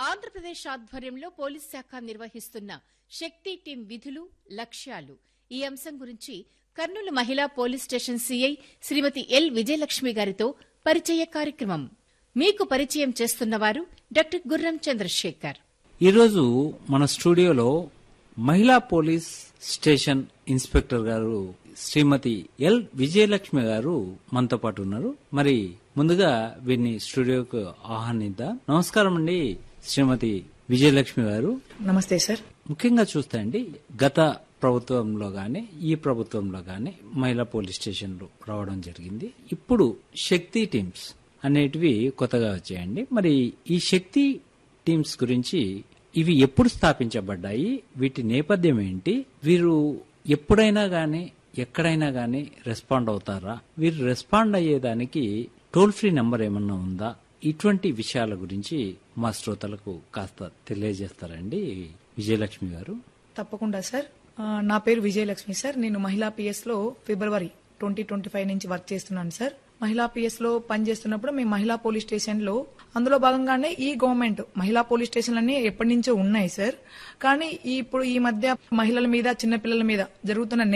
ఆంధ్రప్రదేశ్ ఆధ్వర్యంలో పోలీస్ శాఖ నిర్వహిస్తున్న శక్తి టీం విధులు లక్ష్యాలు ఈ అంశం గురించి కర్నూలు మహిళా police station CI Srimathi L Vijayalakshmi గారితో పరిచయ కార్యక్రమం మీకు పరిచయం చేస్తున్నవారు డాక్టర్ గుర్రం చంద్రశేఖర్ ఈరోజు మన స్టూడియోలో మహిళా పోలీస్ స్టేషన్ ఇన్స్పెక్టర్ గారు శ్రీమతి ఎల్ విజయలక్ష్మి గారు మనతో పాటు ఉన్నారు మరి ముందుగా వీరిని స్టూడియోకు ఆహ్వానిద్దాం నమస్కారం అండి శ్రీమతి విజయలక్ష్మి గారు నమస్తే సార్ ముఖ్యంగా చూస్తే అండి గత ప్రభుత్వంలో గాని ఈ ప్రభుత్వంలో గాని మహిళా పోలీస్ స్టేషన్లు రావడం జరిగింది ఇప్పుడు శక్తి టీమ్స్ అనేటివి కొత్తగా వచ్చాయండి మరి ఈ శక్తి టీమ్స్ గురించి ఇవి ఎప్పుడు స్థాపించబడ్డాయి వీటి నేపథ్యం ఏంటి వీరు ఎప్పుడైనా గాని ఎక్కడైనా గాని రెస్పాండ్ అవుతారా వీరు రెస్పాండ్ అయ్యేదానికి టోల్ ఫ్రీ నెంబర్ ఏమన్నా ఉందా ఇటువంటి విషయాల గురించి మా శ్రోతలకు కాస్త తెలియజేస్తారండి విజయలక్ష్మి గారు తప్పకుండా సార్ ఆ, నా పేరు విజయలక్ష్మి సార్ నేను మహిళా పిఎస్ లో ఫిబ్రవరి ట్వంటీ ట్వంటీ ఫైవ్ నుంచి వర్క్ చేస్తున్నాను సార్ మహిళా పిఎస్ లో పనిచేస్తున్నప్పుడు మేము మహిళా పోలీస్ స్టేషన్ లో అందులో భాగంగానే ఈ గవర్నమెంట్ మహిళా పోలీస్ స్టేషన్లన్నీ ఎప్పటి నుంచో ఉన్నాయి సార్ కానీ ఈ- ఇప్పుడు ఈ మధ్య మహిళల మీద చిన్నపిల్లల మీద జరుగుతున్న